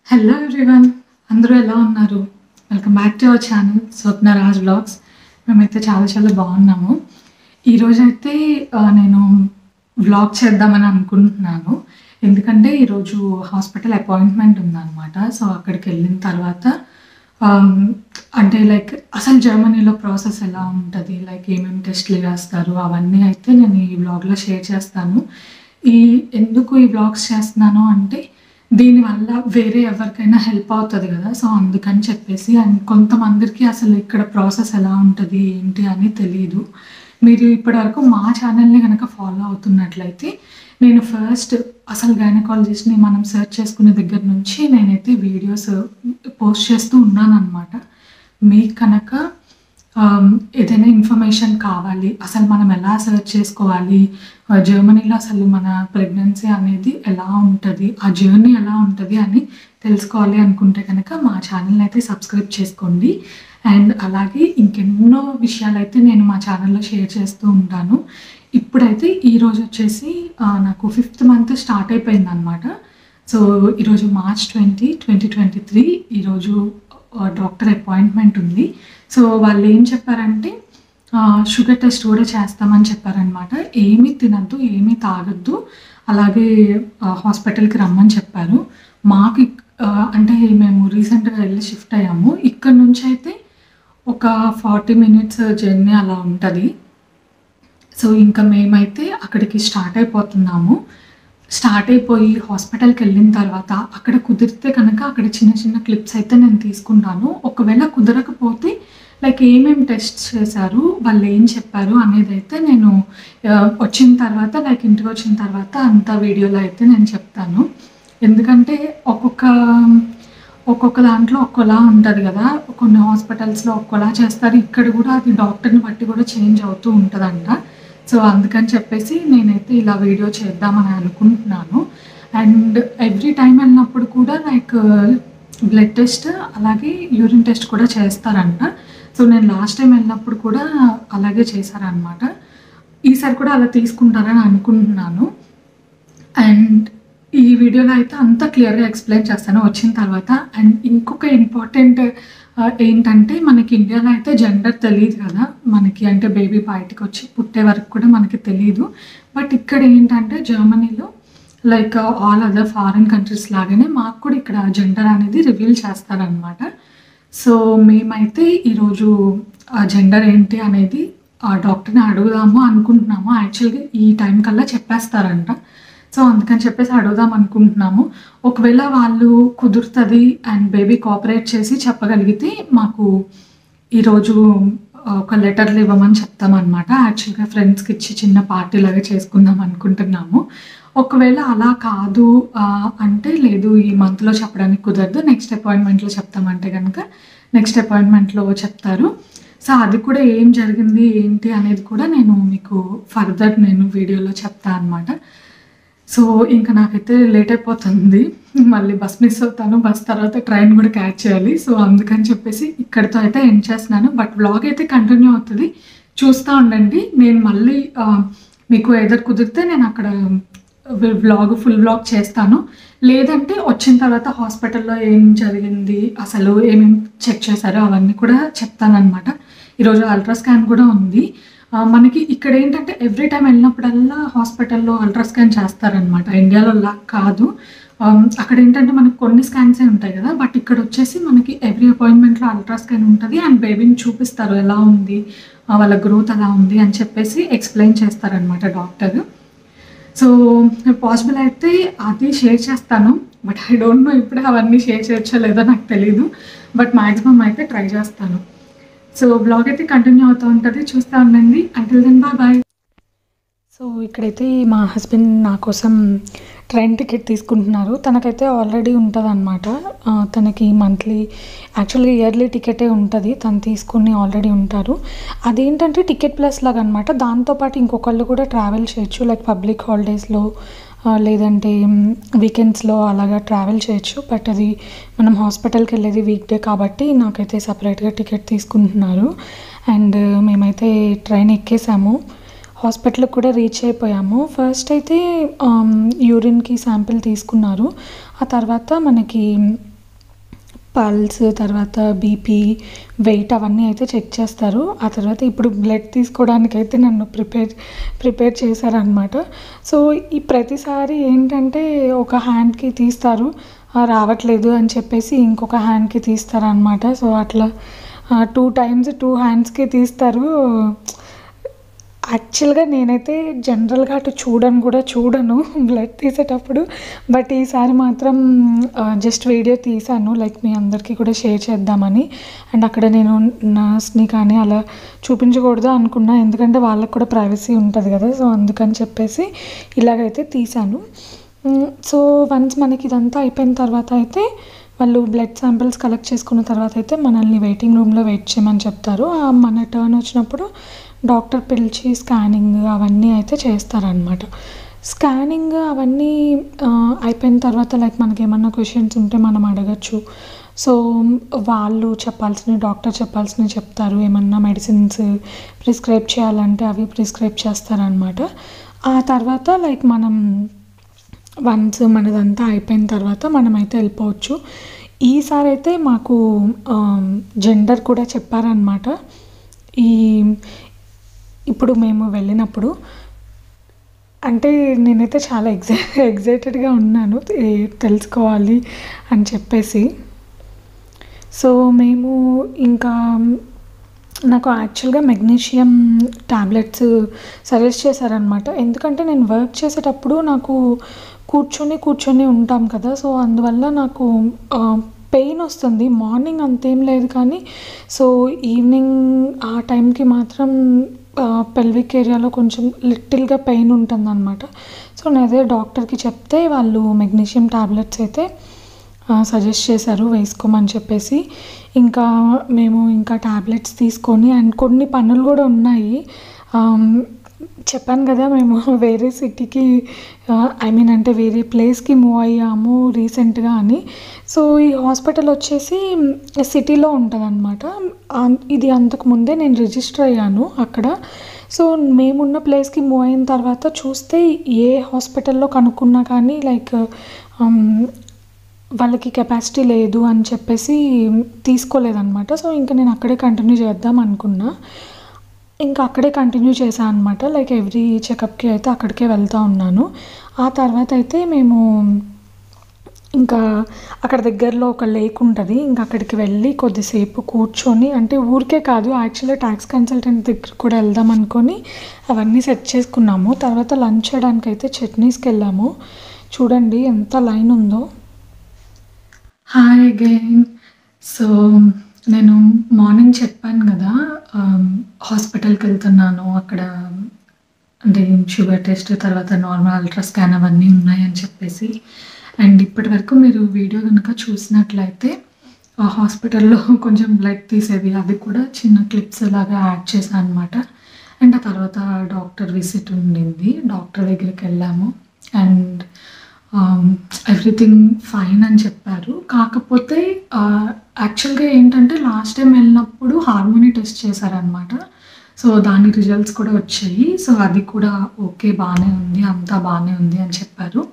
hello everyone అందరూ ఎలా ఉన్నారు welcome back to our channel Swapna Raj blogs మేమైతే చాలా చాలా బాగున్నాము ఈరోజు అయితే ఆ, నేను వ్లాగ్ చేద్దామని అనుకుంటున్నాను ఎందుకంటే ఈరోజు హాస్పిటల్ అపాయింట్మెంట్ ఉందన్నమాట సో అక్కడికి వెళ్ళిన తర్వాత ఆమ్, అంటే లైక్ అసలు జర్మనీలో ప్రాసెస్ ఎలా ఉంటుంది లైక్ ఏమేమి టెస్ట్లు వేస్తారు అవన్నీ అయితే నేను ఈ బ్లాగ్లో షేర్ చేస్తాను ఈ ఎందుకు ఈ బ్లాగ్స్ చేస్తున్నాను అంటే దీనివల్ల వేరే ఎవరికైనా హెల్ప్ అవుతుంది కదా సో అందుకని చెప్పేసి అండ్ కొంతమందికి అసలు ఇక్కడ ప్రాసెస్ ఎలా ఉంటుంది ఏంటి అని తెలియదు మీరు ఇప్పటివరకు మా ఛానల్ని కనుక ఫాలో అవుతున్నట్లయితే నేను ఫస్ట్ అసలు గైనకాలజిస్ట్ని మనం సెర్చ్ చేసుకునే దగ్గర నుంచి నేనైతే వీడియోస్ పోస్ట్ చేస్తూ ఉన్నాను అనమాట మీకు కనుక ఆమ్, ఏదైనా ఇన్ఫర్మేషన్ కావాలి అసలు మనం ఎలా సెర్చ్ చేసుకోవాలి ఆ, జర్మనీలో అసలు మన ప్రెగ్నెన్సీ అనేది ఎలా ఉంటుంది ఆ జర్నీ ఎలా ఉంటుంది అని తెలుసుకోవాలి అనుకుంటే కనుక మా ఛానల్ని అయితే సబ్స్క్రైబ్ చేసుకోండి అండ్ అలాగే ఇంకెన్నో విషయాలు అయితే నేను మా ఛానల్లో షేర్ చేస్తూ ఉంటాను ఇప్పుడైతే ఈరోజు వచ్చేసి ఆ, నాకు ఫిఫ్త్ మంత్ స్టార్ట్ అయిపోయింది అనమాట సో ఈరోజు March twenty twenty twenty three ఈరోజు డాక్టర్ అపాయింట్మెంట్ ఉంది సో వాళ్ళు ఏం చెప్పారంటే షుగర్ టెస్ట్ కూడా చేస్తామని చెప్పారనమాట ఏమీ తినద్దు ఏమీ తాగొద్దు అలాగే హాస్పిటల్కి రమ్మని చెప్పారు మాకు ఇక్- ఆ, అంటే మేము రీసెంట్గా వెళ్ళి షిఫ్ట్ అయ్యాము ఇక్కడ నుంచి అయితే ఒక ఫార్టీ మినిట్స్ జర్నీ అలా ఉంటుంది సో ఇంకా మేమైతే అక్కడికి స్టార్ట్ అయిపోతున్నాము స్టార్ట్ అయిపోయి హాస్పిటల్కి వెళ్ళిన తర్వాత అక్కడ కుదిరితే కనుక అక్కడ చిన్న చిన్న క్లిప్స్ అయితే నేను తీసుకుంటాను ఒకవేళ కుదరకపోతే లైక్ ఏమేమి టెస్ట్ చేశారు వాళ్ళు ఏం చెప్పారు అనేది అయితే నేను ఆ, వచ్చిన తర్వాత లైక్ ఇంటికి వచ్చిన తర్వాత అంత వీడియోలో అయితే నేను చెప్తాను ఎందుకంటే ఒక్కొక్క ఒక్కొక్క దాంట్లో ఒక్కోలా ఉంటుంది కదా కొన్ని హాస్పిటల్స్లో ఒక్కోలా చేస్తారు ఇక్కడ కూడా అది డాక్టర్ని బట్టి కూడా చేంజ్ అవుతూ ఉంటుందంట సో అందుకని చెప్పేసి నేనైతే ఇలా వీడియో చేద్దామని అనుకుంటున్నాను అండ్ ఎవ్రీ టైం వెళ్ళినప్పుడు కూడా లైక్ బ్లడ్ టెస్ట్ అలాగే యూరిన్ టెస్ట్ కూడా చేస్తారంట సో నేను లాస్ట్ టైం వెళ్ళినప్పుడు కూడా అలాగే చేశారనమాట ఈసారి కూడా అలా తీసుకుంటారని అనుకుంటున్నాను అండ్ ఈ వీడియోలో అయితే అంతా క్లియర్గా ఎక్స్ప్లెయిన్ చేస్తాను వచ్చిన తర్వాత అండ్ ఇంకొక ఇంపార్టెంట్ ఏంటంటే మనకి ఇండియాలో అయితే జెండర్ తెలియదు కదా మనకి అంటే బేబీ బయటకు వచ్చి పుట్టే వరకు కూడా మనకి తెలియదు బట్ ఇక్కడ ఏంటంటే జర్మనీలో like all other foreign countries లాగానే మాకు కూడా ఇక్కడ జెండర్ అనేది రివీల్ చేస్తారనమాట సో మేమైతే ఈరోజు ఆ జెండర్ ఏంటి అనేది ఆ డాక్టర్ని అడుగుదాము అనుకుంటున్నాము యాక్చువల్గా ఈ టైం కల్లా చెప్పేస్తారంట సో అందుకని చెప్పేసి అడుగుదాం అనుకుంటున్నాము ఒకవేళ వాళ్ళు కుదురుతుంది అండ్ బేబీ కోఆపరేట్ చేసి చెప్పగలిగితే మాకు ఈరోజు ఒక లెటర్లు ఇవ్వమని చెప్తామన్నమాట యాక్చువల్గా ఫ్రెండ్స్కి ఇచ్చి చిన్న పార్టీ లాగా చేసుకుందాం అనుకుంటున్నాము ఒకవేళ అలా కాదు ఆ, అంటే లేదు ఈ మంత్లో చెప్పడానికి కుదరదు నెక్స్ట్ అపాయింట్మెంట్లో చెప్తామంటే కనుక నెక్స్ట్ అపాయింట్మెంట్లో చెప్తారు సో అది కూడా ఏం జరిగింది ఏంటి అనేది కూడా నేను మీకు ఫర్దర్ నేను వీడియోలో చెప్తా అనమాట సో ఇంకా నాకైతే లేట్ అయిపోతుంది మళ్ళీ బస్ మిస్ అవుతాను బస్ తర్వాత ట్రైన్ కూడా క్యాచ్ చేయాలి సో అందుకని చెప్పేసి ఇక్కడితో అయితే ఎండ్ చేస్తున్నాను బట్ వ్లాగ్ అయితే కంటిన్యూ అవుతుంది చూస్తూ ఉండండి నేను మళ్ళీ ఆ, మీకు ఎదర్ కుదిరితే నేను అక్కడ వ్లాగ్ ఫుల్ వ్లాగ్ చేస్తాను లేదంటే వచ్చిన తర్వాత హాస్పిటల్లో ఏం జరిగింది అసలు ఏమేమి చెక్ చేశారో అవన్నీ కూడా చెప్తానమాట ఈరోజు అల్ట్రాస్కాన్ కూడా ఉంది ఆ, మనకి ఇక్కడ ఏంటంటే ఎవ్రీ టైం వెళ్ళినప్పుడల్లా హాస్పిటల్లో అల్ట్రాస్కాన్ చేస్తారనమాట ఇండియాలో లా కాదు ఆమ్, అక్కడ ఏంటంటే మనకి కొన్ని స్కాన్సే ఉంటాయి కదా బట్ ఇక్కడ వచ్చేసి మనకి ఎవ్రీ అపాయింట్మెంట్లో అల్ట్రాస్కాన్ ఉంటుంది అండ్ బేబీని చూపిస్తారు ఎలా ఉంది ఆ, వాళ్ళ గ్రోత్ ఎలా ఉంది అని చెప్పేసి ఎక్స్ప్లెయిన్ చేస్తారనమాట డాక్టర్ సో పాసిబుల్ అయితే అది షేర్ చేస్తాను బట్ ఐ డోంట్ నో ఇప్పుడే అవన్నీ షేర్ చేయొచ్చో లేదో నాకు తెలీదు బట్ మ్యాక్సిమం అయితే ట్రై చేస్తాను సో బ్లాగ్ అయితే కంటిన్యూ అవుతూ ఉంటుంది చూస్తూ ఉండండి until then bye bye so ఇక్కడైతే మా హస్బెండ్ నా కోసం ట్రైన్ టికెట్ తీసుకుంటున్నారు తనకైతే ఆల్రెడీ ఉంటుంది అనమాట తనకి మంత్లీ యాక్చువల్గా ఇయర్లీ టికెటే ఉంటుంది తను తీసుకుని ఆల్రెడీ ఉంటారు అదేంటంటే టికెట్ ప్లస్ లాగా అనమాట దాంతోపాటు ఇంకొకళ్ళు కూడా ట్రావెల్ చేయొచ్చు లైక్ పబ్లిక్ హాలిడేస్లో లేదంటే వీకెండ్స్లో అలాగా ట్రావెల్ చేయొచ్చు బట్ అది మనం హాస్పిటల్కి వెళ్ళేది వీక్ డే కాబట్టి నాకైతే సపరేట్గా టికెట్ తీసుకుంటున్నారు అండ్ మేమైతే ట్రైన్ ఎక్కేసాము హాస్పిటల్కి కూడా రీచ్ అయిపోయాము ఫస్ట్ అయితే యూరిన్కి శాంపిల్ తీసుకున్నారు ఆ తర్వాత మనకి పల్స్ తర్వాత బీపీ వెయిట్ అవన్నీ అయితే చెక్ చేస్తారు ఆ తర్వాత ఇప్పుడు బ్లడ్ తీసుకోవడానికి అయితే నన్ను ప్రిపేర్ ప్రిపేర్ చేశారనమాట సో ఈ ప్రతిసారి ఏంటంటే ఒక హ్యాండ్కి తీస్తారు "ఆ, రావట్లేదు అని చెప్పేసి ఇంకొక హ్యాండ్కి తీస్తారనమాట సో అట్లా టూ టైమ్స్ టూ హ్యాండ్స్కి తీస్తారు యాక్చువల్గా నేనైతే జనరల్గా అటు చూడను కూడా చూడను బ్లడ్ తీసేటప్పుడు బట్ ఈసారి మాత్రం జస్ట్ వీడియో తీసాను లైక్ మీ అందరికీ కూడా షేర్ చేద్దామని అండ్ అక్కడ నేను నర్స్ని కానీ అలా చూపించకూడదు అనుకున్నా ఎందుకంటే వాళ్ళకు కూడా ప్రైవసీ ఉంటుంది కదా సో అందుకని చెప్పేసి ఇలాగైతే తీసాను సో వన్స్ మనకి ఇదంతా అయిపోయిన తర్వాత అయితే వాళ్ళు బ్లడ్ శాంపిల్స్ కలెక్ట్ చేసుకున్న తర్వాత అయితే మనల్ని వెయిటింగ్ రూమ్లో వెయిట్ చేయమని చెప్తారు ఆ మన టర్న్ వచ్చినప్పుడు డాక్టర్ పిలిచి స్కానింగ్ అవన్నీ అయితే చేస్తారనమాట స్కానింగ్ అవన్నీ ఆ, అయిపోయిన తర్వాత లైక్ మనకి ఏమన్నా క్వశ్చన్స్ ఉంటే మనం అడగచ్చు సో వాళ్ళు చెప్పాల్సిన డాక్టర్ చెప్పాల్సినవి చెప్తారు ఏమన్నా మెడిసిన్స్ ప్రిస్క్రైబ్ చేయాలంటే అవి ప్రిస్క్రైబ్ చేస్తారనమాట ఆ తర్వాత లైక్ మనం వన్స్ మనదంతా అయిపోయిన తర్వాత మనమైతే వెళ్ళిపోవచ్చు ఈసారి అయితే మాకు జెండర్ కూడా చెప్పారనమాట ఈ ఇప్పుడు మేము వెళ్ళినప్పుడు అంటే నేనైతే చాలా ఎగ్జై ఎగ్జైటెడ్గా ఉన్నాను ఏ- తెలుసుకోవాలి అని చెప్పేసి సో మేము ఇంకా నాకు యాక్చువల్గా మెగ్నీషియం టాబ్లెట్స్ సజెస్ట్ చేశారనమాట ఎందుకంటే నేను వర్క్ చేసేటప్పుడు నాకు కూర్చొని కూర్చొని ఉంటాం కదా సో అందువల్ల నాకు పెయిన్ వస్తుంది మార్నింగ్ అంతేం లేదు కానీ సో ఈవినింగ్ ఆ టైంకి మాత్రం పెల్విక్ ఏరియాలో కొంచెం లిటిల్గా పెయిన్ ఉంటుందన్నమాట సో నేను అదే డాక్టర్కి చెప్తే వాళ్ళు మెగ్నీషియం టాబ్లెట్స్ అయితే సజెస్ట్ చేశారు వేసుకోమని చెప్పేసి ఇంకా మేము ఇంకా టాబ్లెట్స్ తీసుకొని అండ్ కొన్ని పనులు కూడా ఉన్నాయి ఆమ్, చెప్పాను కదా మేము వేరే సిటీకి ఐ మీన్ అంటే వేరే ప్లేస్కి మూవ్ అయ్యాము రీసెంట్గా అని సో ఈ హాస్పిటల్ వచ్చేసి సిటీలో ఉంటుంది అనమాట ఇది అంతకు ముందే నేను రిజిస్టర్ అయ్యాను అక్కడ సో మేమున్న ప్లేస్కి మూవ్ అయిన తర్వాత చూస్తే ఏ హాస్పిటల్లో కనుక్కున్నా కానీ లైక్ వాళ్ళకి కెపాసిటీ లేదు అని చెప్పేసి తీసుకోలేదన్నమాట సో ఇంకా నేను అక్కడే కంటిన్యూ చేద్దాం అనుకున్నా ఇంకా అక్కడే కంటిన్యూ చేశాను అనమాట లైక్ ఎవ్రీ చెకప్కి అయితే అక్కడికే వెళ్తూ ఉన్నాను ఆ తర్వాత అయితే మేము ఇంకా అక్కడ దగ్గరలో ఒక లేక్ ఉంటుంది ఇంకా అక్కడికి వెళ్ళి కొద్దిసేపు కూర్చొని అంటే ఊరికే కాదు యాక్చువల్లీ ట్యాక్స్ కన్సల్టెంట్ దగ్గర కూడా వెళ్దాం అనుకొని అవన్నీ సెట్ చేసుకున్నాము తర్వాత లంచ్ చేయడానికి అయితే చట్నీస్కి వెళ్ళాము చూడండి ఎంత లైన్ ఉందో హాయ్ అగైన్ సో నేను మార్నింగ్ చెప్పాను కదా హాస్పిటల్కి వెళ్తున్నాను అక్కడ అంటే షుగర్ టెస్ట్ తర్వాత నార్మల్ అల్ట్రా స్కాన్ అవన్నీ ఉన్నాయని చెప్పేసి అండ్ ఇప్పటి వరకు మీరు వీడియో కనుక చూసినట్లయితే ఆ హాస్పిటల్లో కొంచెం బ్లడ్ తీసేది అది కూడా చిన్న క్లిప్స్ లాగా యాడ్ చేశాను అనమాట అండ్ ఆ తర్వాత డాక్టర్ విజిట్ ఉండింది డాక్టర్ దగ్గరికి వెళ్ళాము అండ్ ఎవ్రీథింగ్ ఫైన్ అని చెప్పారు కాకపోతే యాక్చువల్గా ఏంటంటే లాస్ట్ టైం వెళ్ళినప్పుడు హార్మోని టెస్ట్ చేశారనమాట సో దాని రిజల్ట్స్ కూడా వచ్చాయి సో అది కూడా ఓకే బాగానే ఉంది అంతా బాగానే ఉంది అని చెప్పారు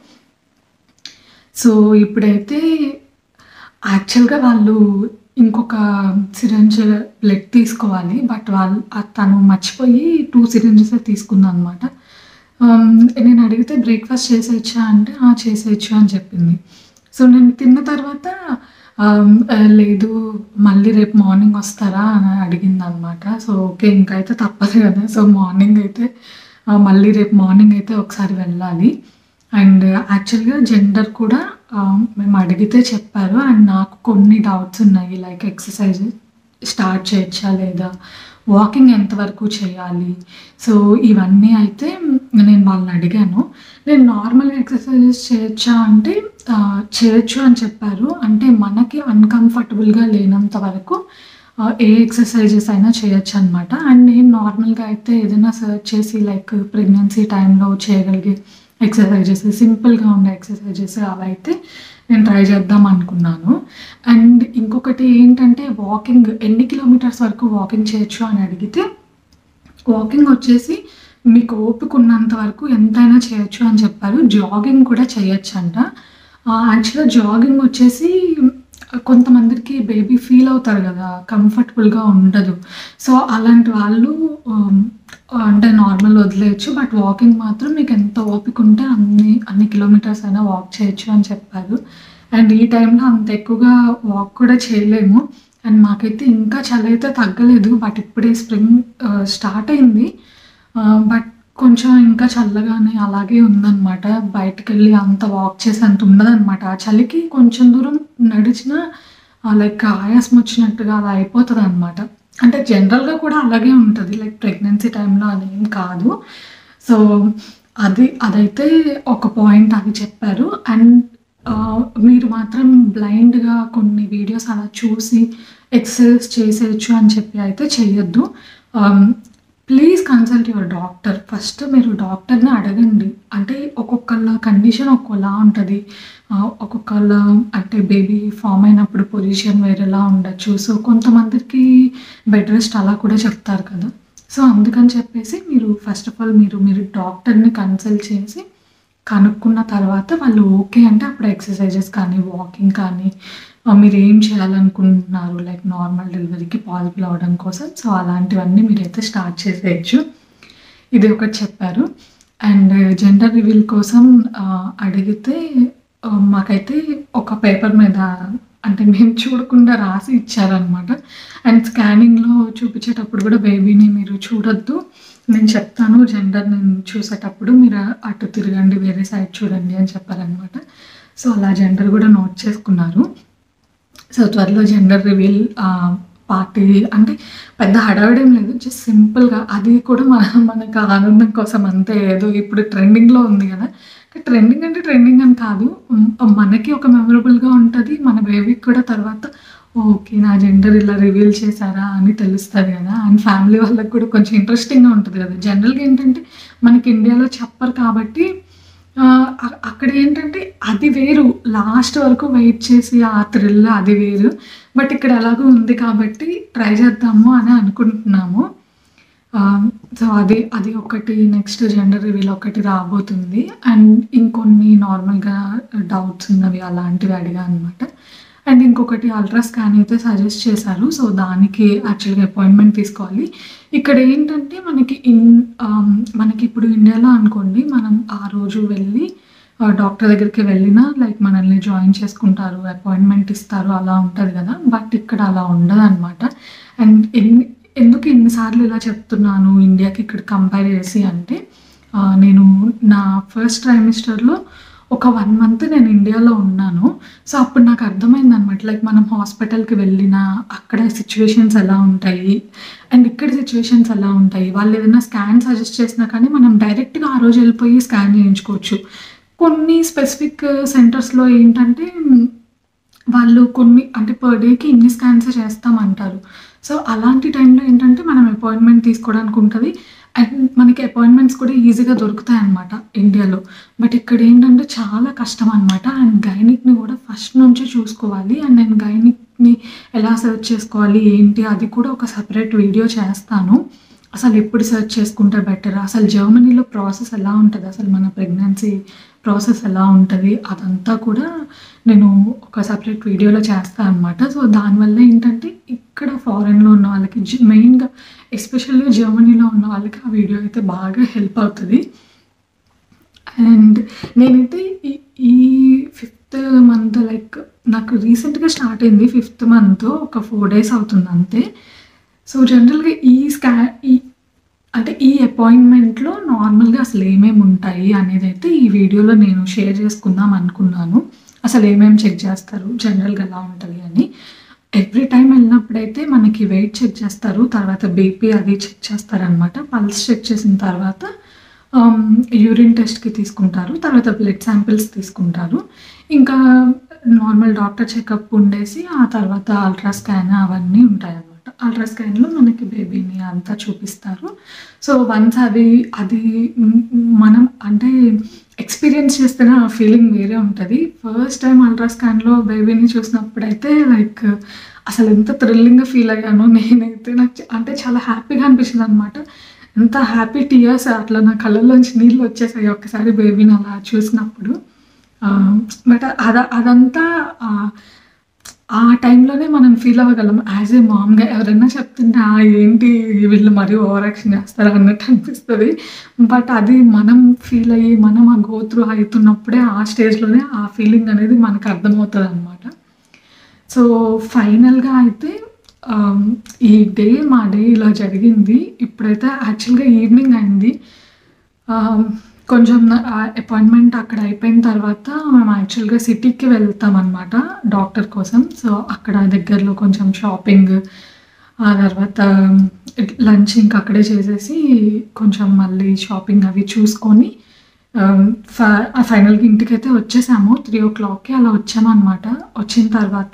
సో ఇప్పుడైతే యాక్చువల్గా వాళ్ళు ఇంకొక సిరంజ్ బ్లడ్ తీసుకోవాలి బట్ వాళ్ళు ఆ తను మర్చిపోయి టూ సిరంజెస్ తీసుకుందాం అనమాట నేను అడిగితే బ్రేక్ఫాస్ట్ చేసేయచ్చా అంటే "ఆ, చేసేయచ్చు అని చెప్పింది సో నేను తిన్న తర్వాత ఆమ్, ఆ, లేదు మళ్ళీ రేపు మార్నింగ్ వస్తారా అని అడిగింది అనమాట సో ఓకే ఇంకైతే తప్పదు కదా సో మార్నింగ్ అయితే ఆ, మళ్ళీ రేపు మార్నింగ్ అయితే ఒకసారి వెళ్ళాలి అండ్ యాక్చువల్గా జెండర్ కూడా ఆ, మేము అడిగితే చెప్పారు అండ్ నాకు కొన్ని డౌట్స్ ఉన్నాయి లైక్ ఎక్సర్సైజ్ స్టార్ట్ చేయొచ్చా లేదా వాకింగ్ ఎంతవరకు చేయాలి సో ఇవన్నీ అయితే నేను వాళ్ళని అడిగాను నేను నార్మల్గా ఎక్సర్సైజెస్ చేయొచ్చా అంటే ఆ, చేయొచ్చు అని చెప్పారు అంటే మనకి అన్కంఫర్టబుల్గా లేనంత వరకు ఆ, ఏ ఎక్సర్సైజెస్ అయినా చేయొచ్చు అనమాట అండ్ నేను నార్మల్గా అయితే ఏదైనా సర్చ్ చేసి లైక్ ప్రెగ్నెన్సీ టైంలో చేయగలిగే ఎక్సర్సైజెస్ సింపుల్గా ఉండే ఎక్సర్సైజెస్ అవి అయితే నేను ట్రై చేద్దాం అనుకున్నాను అండ్ ఇంకొకటి ఏంటంటే వాకింగ్ ఎన్ని కిలోమీటర్స్ వరకు వాకింగ్ చేయొచ్చు అని అడిగితే వాకింగ్ వచ్చేసి మీకు ఓపిక ఉన్నంత వరకు ఎంతైనా చేయొచ్చు అని చెప్పారు జాగింగ్ కూడా చేయొచ్చు అంట యాక్చువల్గా జాగింగ్ వచ్చేసి కొంతమందికి బేబీ ఫీల్ అవుతారు కదా కంఫర్టబుల్గా ఉండదు సో అలాంటి వాళ్ళు ఆమ్, అంటే నార్మల్ వదిలేయచ్చు బట్ వాకింగ్ మాత్రం మీకు ఎంత ఓపిక ఉంటే అన్ని అన్ని కిలోమీటర్స్ అయినా వాక్ చేయొచ్చు అని చెప్పారు అండ్ ఈ టైంలో అంత ఎక్కువగా వాక్ కూడా చేయలేము అండ్ మాకైతే ఇంకా చలి అయితే తగ్గలేదు బట్ ఇప్పుడే స్ప్రింగ్ స్టార్ట్ అయింది బట్ కొంచెం ఇంకా చల్లగానే అలాగే ఉందన్నమాట బయటకు వెళ్ళి అంత వాక్ చేసి అంత ఉండదన్నమాట ఆ చలికి కొంచెం దూరం నడిచినా లైక్ ఆయాసం వచ్చినట్టుగా అలా అయిపోతుంది అనమాట అంటే జనరల్గా కూడా అలాగే ఉంటుంది లైక్ ప్రెగ్నెన్సీ టైంలో అదేం కాదు సో అది అదైతే ఒక పాయింట్ అది చెప్పారు అండ్ మీరు మాత్రం బ్లైండ్గా కొన్ని వీడియోస్ అలా చూసి ఎక్సర్సైజ్ చేసేయచ్చు అని చెప్పి అయితే చేయొద్దు please consult your doctor first మీరు డాక్టర్ని అడగండి అంటే ఒక్కొక్కళ్ళ కండిషన్ ఒక్కోలా ఉంటుంది ఒక్కొక్కళ్ళ అంటే బేబీ ఫామ్ అయినప్పుడు పొజిషన్ వేరేలా ఉండొచ్చు సో కొంతమందికి బెడ్ రెస్ట్ అలా కూడా చెప్తారు కదా సో అందుకని చెప్పేసి మీరు ఫస్ట్ ఆఫ్ ఆల్ మీరు మీరు డాక్టర్ని కన్సల్ట్ చేసి కనుక్కున్న తర్వాత వాళ్ళు ఓకే అంటే అప్పుడు ఎక్సర్సైజెస్ కానీ వాకింగ్ కానీ ఆ, మీరు ఏం చేయాలనుకుంటున్నారు లైక్ నార్మల్ డెలివరీకి పాసిబుల్ అవ్వడం కోసం సో అలాంటివన్నీ మీరైతే స్టార్ట్ చేసేయచ్చు ఇది ఒకటి చెప్పారు అండ్ జెండర్ రివీల్ కోసం ఆ, అడిగితే ఆ, మాకైతే ఒక పేపర్ మీద అంటే మేము చూడకుండా రాసి ఇచ్చారనమాట అండ్ స్కానింగ్లో చూపించేటప్పుడు కూడా బేబీని మీరు చూడొద్దు నేను చెప్తాను జెండర్ నేను చూసేటప్పుడు మీరు అటు తిరగండి వేరే సైడ్ చూడండి అని చెప్పారనమాట సో అలా జెండర్ కూడా నోట్ చేసుకున్నారు సో త్వరలో జెండర్ రివీల్ పార్టీ అంటే పెద్ద హడావిడేం లేదు జస్ట్ సింపుల్గా అది కూడా మన మనకు ఆనందం కోసం అంతే ఏదో ఇప్పుడు ట్రెండింగ్లో ఉంది కదా ట్రెండింగ్ అంటే ట్రెండింగ్ అని కాదు ఉమ్, మనకి ఒక మెమరబుల్గా ఉంటుంది మన బేబీకి కూడా తర్వాత ఓకే నా జెండర్ ఇలా రివీల్ చేశారా అని తెలుస్తుంది కదా అండ్ ఫ్యామిలీ వాళ్ళకి కూడా కొంచెం ఇంట్రెస్టింగ్గా ఉంటుంది కదా జనరల్గా ఏంటంటే మనకి ఇండియాలో చెప్పరు కాబట్టి ఆ, అ- అక్కడ ఏంటంటే అది వేరు లాస్ట్ వరకు వెయిట్ చేసి ఆ థ్రిల్ అది వేరు బట్ ఇక్కడ ఎలాగో ఉంది కాబట్టి ట్రై చేద్దాము అని అనుకుంటున్నాము సో అది అది ఒకటి నెక్స్ట్ జెండర్ రివీల్ ఒకటి రాబోతుంది అండ్ ఇంకొన్ని నార్మల్గా డౌట్స్ ఉన్నవి అలాంటివి అడిగా అనమాట అండ్ ఇంకొకటి అల్ట్రా స్కాన్ అయితే సజెస్ట్ చేశారు సో దానికి యాక్చువల్గా అపాయింట్మెంట్ తీసుకోవాలి ఇక్కడ ఏంటంటే మనకి ఇన్ ఆమ్, మనకి ఇప్పుడు ఇండియాలో అనుకోండి మనం ఆ రోజు వెళ్ళి డాక్టర్ దగ్గరికి వెళ్ళినా లైక్ మనల్ని జాయిన్ చేసుకుంటారు అపాయింట్మెంట్ ఇస్తారు అలా ఉంటుంది కదా బట్ ఇక్కడ అలా ఉండదు అనమాట అండ్ ఎన్ని ఎందుకు ఎన్నిసార్లు ఇలా చెప్తున్నాను ఇండియాకి ఇక్కడ కంపేర్ చేసి అంటే ఆ, నేను నా ఫస్ట్ ట్రైమిస్టర్లో ఒక వన్ మంత్ నేను ఇండియాలో ఉన్నాను సో అప్పుడు నాకు అర్థమైంది అనమాట లైక్ మనం హాస్పిటల్కి వెళ్ళినా అక్కడ సిచ్యువేషన్స్ ఎలా ఉంటాయి అండ్ ఇక్కడ సిచ్యువేషన్స్ ఎలా ఉంటాయి వాళ్ళు ఏదైనా స్కాన్ సజెస్ట్ చేసినా కానీ మనం డైరెక్ట్గా ఆ రోజు వెళ్ళిపోయి స్కాన్ చేయించుకోవచ్చు కొన్ని స్పెసిఫిక్ సెంటర్స్లో ఏంటంటే వాళ్ళు కొన్ని అంటే పర్ డేకి ఇన్ని స్కాన్స్ చేస్తామంటారు సో అలాంటి టైంలో ఏంటంటే మనం అపాయింట్మెంట్ తీసుకోవడానికి ఉంటుంది అండ్ మనకి అపాయింట్మెంట్స్ కూడా ఈజీగా దొరుకుతాయి అన్నమాట ఇండియాలో బట్ ఇక్కడ ఏంటంటే చాలా కష్టం అనమాట అండ్ గైనిక్ని కూడా ఫస్ట్ నుంచి చూసుకోవాలి అండ్ నేను గైనిక్ని ఎలా సెర్చ్ చేసుకోవాలి ఏంటి అది కూడా ఒక సపరేట్ వీడియో చేస్తాను అసలు ఎప్పుడు సెర్చ్ చేసుకుంటే బెటర్ అసలు జర్మనీలో ప్రాసెస్ ఎలా ఉంటుంది అసలు మన ప్రెగ్నెన్సీ ప్రాసెస్ ఎలా ఉంటుంది అదంతా కూడా నేను ఒక సపరేట్ వీడియోలో చేస్తాను అనమాట సో దానివల్ల ఏంటంటే ఇక్కడ ఫారెన్లో ఉన్న వాళ్ళకి జ- మెయిన్గా ఎస్పెషల్లీ జర్మనీలో ఉన్న వాళ్ళకి ఆ వీడియో అయితే బాగా హెల్ప్ అవుతుంది అండ్ నేనైతే ఈ ఈ ఫిఫ్త్ మంత్ లైక్ నాకు రీసెంట్గా స్టార్ట్ అయింది ఫిఫ్త్ మంత్ ఒక ఫోర్ డేస్ అవుతుంది అంతే సో జనరల్గా ఈ స్కా ఈ అంటే ఈ అపాయింట్మెంట్లో నార్మల్గా అసలు ఏమేమి ఉంటాయి అనేది అయితే ఈ వీడియోలో నేను షేర్ చేసుకుందాం అనుకున్నాను అసలు ఏమేమి చెక్ చేస్తారు జనరల్గా ఎలా ఉంటుంది అని ఎవ్రీ టైం వెళ్ళినప్పుడైతే మనకి వెయిట్ చెక్ చేస్తారు తర్వాత బీపీ అది చెక్ చేస్తారనమాట పల్స్ చెక్ చేసిన తర్వాత యూరిన్ టెస్ట్కి తీసుకుంటారు తర్వాత బ్లడ్ శాంపిల్స్ తీసుకుంటారు ఇంకా నార్మల్ డాక్టర్ చెకప్ ఉండేసి ఆ తర్వాత అల్ట్రా స్కాన్ అవన్నీ ఉంటాయన్నమాట అల్ట్రా స్కాన్లో మనకి బేబీని అంతా చూపిస్తారు సో వన్స్ అది అది మ్, మనం అంటే ఎక్స్పీరియన్స్ చేస్తేనే ఆ ఫీలింగ్ వేరే ఉంటుంది ఫస్ట్ టైం అల్ట్రా స్కాన్లో బేబీని చూసినప్పుడైతే లైక్ అసలు ఎంత థ్రిల్లింగ్గా ఫీల్ అయ్యానో నేనైతే నాకు చ- అంటే చాలా హ్యాపీగా అనిపించింది అనమాట ఎంత హ్యాపీ టీయర్స్ అట్లా నా కళ్ళల్లోంచి నీళ్ళు వచ్చేసాయి ఒక్కసారి బేబీని అలా చూసినప్పుడు బట్ అద అదంతా ఆ, ఆ టైంలోనే మనం ఫీల్ అవ్వగలం యాజ్ ఏ మామ్గా ఎవరైనా చెప్తుంటే "ఆ, ఏంటి వీళ్ళు మరీ ఓవర్ యాక్షన్ చేస్తారు అన్నట్టు అనిపిస్తుంది బట్ అది మనం ఫీల్ అయ్యి మనం ఆ గో త్రూ అవుతున్నప్పుడే ఆ స్టేజ్లోనే ఆ ఫీలింగ్ అనేది మనకు అర్థమవుతుంది అనమాట సో ఫైనల్గా అయితే ఆమ్, ఈ డే మా డే ఇలా జరిగింది ఇప్పుడైతే యాక్చువల్గా ఈవినింగ్ అయింది ఆమ్, కొంచెం అపాయింట్మెంట్ అక్కడ అయిపోయిన తర్వాత మేము యాక్చువల్గా సిటీకి వెళ్తాం అనమాట డాక్టర్ కోసం సో అక్కడ దగ్గరలో కొంచెం షాపింగ్ ఆ తర్వాత లంచ్ ఇంకా అక్కడే చేసేసి కొంచెం మళ్ళీ షాపింగ్ అవి చూసుకొని ఫైనల్గా ఇంటికైతే వచ్చేసాము త్రీ ఓ క్లాక్కి అలా వచ్చామన్నమాట వచ్చిన తర్వాత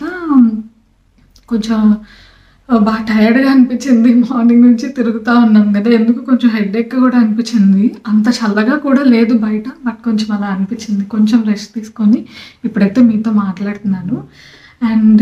కొంచెం బాగా టైర్డ్గా అనిపించింది మార్నింగ్ నుంచి తిరుగుతూ ఉన్నాం కదా ఎందుకు కొంచెం హెడ్ ఎక్ కూడా అనిపించింది అంత చల్లగా కూడా లేదు బయట బట్ కొంచెం అలా అనిపించింది కొంచెం రెస్ట్ తీసుకొని ఇప్పుడైతే మీతో మాట్లాడుతున్నాను అండ్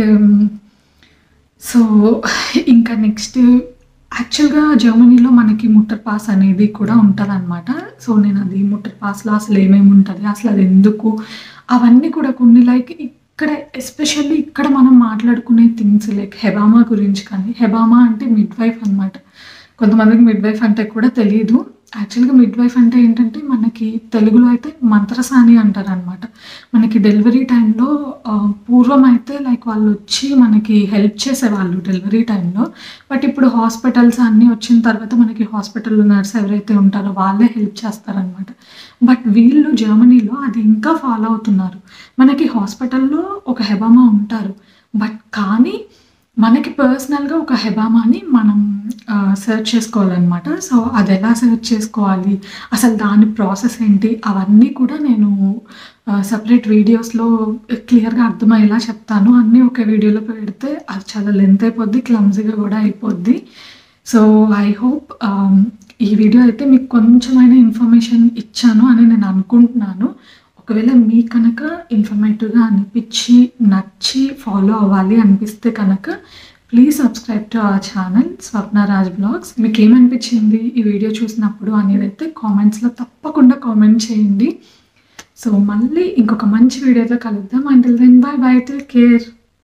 సో ఇంకా నెక్స్ట్ యాక్చువల్గా జర్మనీలో మనకి ముట్టర్ పాస్ అనేది కూడా ఉంటుంది అనమాట సో నేను అది ముట్టర్ పాస్లో అసలు ఏమేమి ఉంటుంది అసలు అది ఎందుకు అవన్నీ కూడా కొన్ని లైక్ ఇక్కడ ఎస్పెషల్లీ ఇక్కడ మనం మాట్లాడుకునే థింగ్స్ లైక్ హెబామా గురించి కానీ హెబామా అంటే మిడ్ వైఫ్ అనమాట కొంతమందికి మిడ్ వైఫ్ అంటే కూడా తెలియదు యాక్చువల్గా మిడ్ వైఫ్ అంటే ఏంటంటే మనకి తెలుగులో అయితే మంత్రసాని అంటారు అనమాట మనకి డెలివరీ టైంలో పూర్వం అయితే లైక్ వాళ్ళు వచ్చి మనకి హెల్ప్ చేసేవాళ్ళు డెలివరీ టైంలో బట్ ఇప్పుడు హాస్పిటల్స్ అన్నీ వచ్చిన తర్వాత మనకి హాస్పిటల్లో నర్స్ ఎవరైతే ఉంటారో వాళ్ళే హెల్ప్ చేస్తారనమాట బట్ వీళ్ళు జర్మనీలో అది ఇంకా ఫాలో అవుతున్నారు మనకి హాస్పిటల్లో ఒక హెబామా ఉంటారు బట్ కానీ మనకి పర్సనల్గా ఒక హెబామాని మనం సెర్చ్ చేసుకోవాలన్నమాట సో అది ఎలా సెర్చ్ చేసుకోవాలి అసలు దాని ప్రాసెస్ ఏంటి అవన్నీ కూడా నేను సపరేట్ వీడియోస్లో క్లియర్గా అర్థమయ్యేలా చెప్తాను అన్నీ ఒక వీడియోలో పెడితే అది చాలా లెంత్ అయిపోద్ది క్లమ్జీగా కూడా అయిపోద్ది సో ఐ హోప్ ఈ వీడియో అయితే మీకు కొంచెమైనా ఇన్ఫర్మేషన్ ఇచ్చాను అని నేను అనుకుంటున్నాను ఒకవేళ మీ కనుక ఇన్ఫర్మేటివ్గా అనిపించి నచ్చి ఫాలో అవ్వాలి అనిపిస్తే కనుక please subscribe to our channel Swapna Raj blogs మీకు ఏమనిపించింది ఈ వీడియో చూసినప్పుడు అనేది అయితే కామెంట్స్లో తప్పకుండా కామెంట్ చేయండి సో మళ్ళీ ఇంకొక మంచి వీడియోతో కలుద్దాం until then bye bye take care